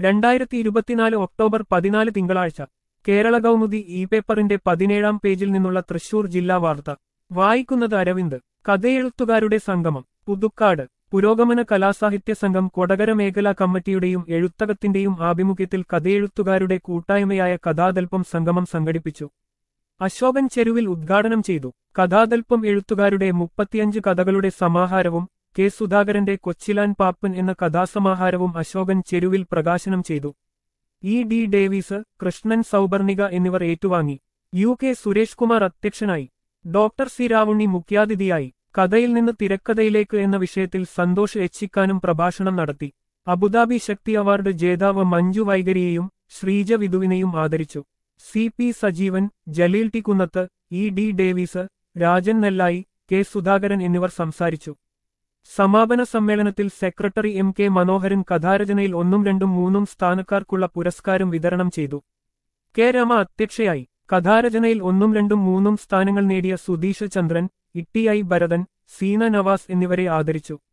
രണ്ടായിരത്തി ഇരുപത്തിനാല് ഒക്ടോബർ പതിനാല് തിങ്കളാഴ്ച കേരള കൗമുദി ഇ പേപ്പറിന്റെ പതിനേഴാം പേജിൽ നിന്നുള്ള തൃശൂർ ജില്ലാ വാർത്ത വായിക്കുന്നത് അരവിന്ദ് കഥയെഴുത്തുകാരുടെ സംഗമം പുതുക്കാട് പുരോഗമന കലാസാഹിത്യ സംഘം കൊടകര മേഖലാ കമ്മിറ്റിയുടെയും എഴുത്തകത്തിന്റെയും ആഭിമുഖ്യത്തിൽ കഥയെഴുത്തുകാരുടെ കൂട്ടായ്മയായ കഥാതൽപ്പം സംഗമം സംഘടിപ്പിച്ചു അശോകൻ ചെരുവിൽ ഉദ്ഘാടനം ചെയ്തു കഥാതൽപ്പം എഴുത്തുകാരുടെ മുപ്പത്തിയഞ്ച് കഥകളുടെ സമാഹാരവും കെ സുധാകരന്റെ കൊച്ചിലാൻ പാപ്പൻ എന്ന കഥാസമാഹാരവും അശോകൻ ചെരുവിൽ പ്രകാശനം ചെയ്തു E D Davis Krishnan Sauparnika എന്നിവർ ഏറ്റുവാങ്ങി യു കെ സുരേഷ് കുമാർ അധ്യക്ഷനായി ഡോക്ടർ സി രാവുണ്ണി മുഖ്യാതിഥിയായി കഥയിൽ നിന്ന് തിരക്കഥയിലേക്ക് എന്ന വിഷയത്തിൽ സന്തോഷ് എച്ചിക്കാനും പ്രഭാഷണം നടത്തി അബുദാബി ശക്തി അവാർഡ് ജേതാവ് മഞ്ജു വൈഗരിയെയും ശ്രീജ വിധുവിനെയും ആദരിച്ചു C P Sajeevan Jaleel T Kunnath E D Davis Rajan Nellayi K Sudhakaran എന്നിവർ സംസാരിച്ചു സമാപന സമ്മേളനത്തിൽ സെക്രട്ടറി എം കെ മനോഹരൻ കഥാരചനയിൽ ഒന്നും രണ്ടും മൂന്നും സ്ഥാനക്കാർക്കുള്ള പുരസ്കാരം വിതരണം ചെയ്തു കെ രമ അധ്യക്ഷയായി കഥാരചനയിൽ ഒന്നും രണ്ടും മൂന്നും സ്ഥാനങ്ങൾ നേടിയ സുധീഷ് ചന്ദ്രൻ ഇട്ടി ഐ ഭരതൻ സീന നവാസ് എന്നിവരെ ആദരിച്ചു